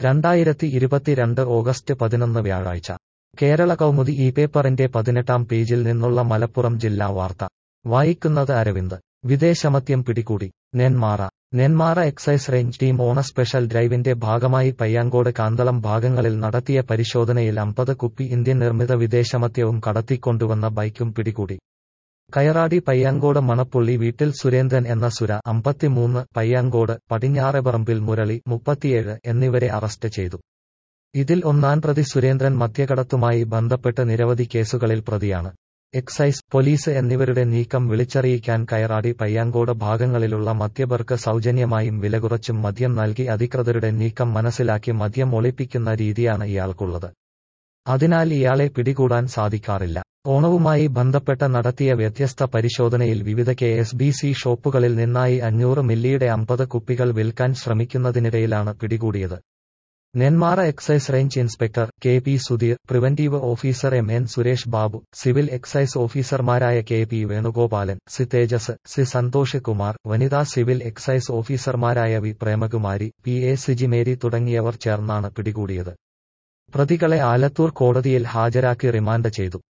രണ്ടായിരത്തി ഇരുപത്തിരണ്ട് ഓഗസ്റ്റ് പതിനൊന്ന് വ്യാഴാഴ്ച കേരള കൗമുദി ഈ പേപ്പറിന്റെ പതിനെട്ടാം പേജിൽ നിന്നുള്ള മലപ്പുറം ജില്ലാ വാർത്ത വായിക്കുന്നത് അരവിന്ദ് വിദേശമദ്യം പിടികൂടി Nenmara Nenmara excise range team ഓണ സ്പെഷ്യൽ ഡ്രൈവിന്റെ ഭാഗമായി പയ്യാങ്കോട് കാന്തളം ഭാഗങ്ങളിൽ നടത്തിയ പരിശോധനയിൽ അമ്പത് കുപ്പി ഇന്ത്യൻ നിർമ്മിത വിദേശമദ്യവും കടത്തിക്കൊണ്ടുവന്ന ബൈക്കും പിടികൂടി കയറാടി പയ്യാങ്കോട് മണപ്പുള്ളി വീട്ടിൽ സുരേന്ദ്രൻ എന്ന സുര അമ്പത്തിമൂന്ന് പയ്യാങ്കോട് പടിഞ്ഞാറെപറമ്പിൽ മുരളി മുപ്പത്തിയേഴ് എന്നിവരെ അറസ്റ്റ് ചെയ്തു ഇതിൽ ഒന്നാം പ്രതി സുരേന്ദ്രൻ മദ്യകടത്തുമായി ബന്ധപ്പെട്ട് നിരവധി കേസുകളിൽ പ്രതിയാണ് എക്സൈസ് പോലീസ് എന്നിവരുടെ നീക്കം വിളിച്ചറിയിക്കാൻ കയറാടി പയ്യാങ്കോട് ഭാഗങ്ങളിലുള്ള മദ്യപർക്ക് സൗജന്യമായും വിലകുറച്ചും മദ്യം നൽകി അധികൃതരുടെ നീക്കം മനസ്സിലാക്കി മദ്യം ഒളിപ്പിക്കുന്ന രീതിയാണ് ഇയാൾക്കുള്ളത് അതിനാൽ ഇയാളെ പിടികൂടാൻ സാധിക്കാറില്ല ഓണവുമായി ബന്ധപ്പെട്ട് നടത്തിയ വ്യത്യസ്ത പരിശോധനയിൽ വിവിധ കെ എസ് ബി സി ഷോപ്പുകളിൽ നിന്നായി അഞ്ഞൂറ് മില്ലിയുടെ അമ്പത് കുപ്പികൾ വിൽക്കാൻ ശ്രമിക്കുന്നതിനിടയിലാണ് പിടികൂടിയത് Nenmara excise range inspector K P Sudheer preventive officer M N Suresh Babu civil excise ഓഫീസർമാരായ K P Venugopalan C Thejas C Santhosh Kumar വനിതാ സിവിൽ എക്സൈസ് ഓഫീസർമാരായ V Premakumari P A Sijimary തുടങ്ങിയവർ ചേർന്നാണ് പിടികൂടിയത് പ്രതികളെ ആലത്തൂർ കോടതിയിൽ ഹാജരാക്കി റിമാൻഡ് ചെയ്തു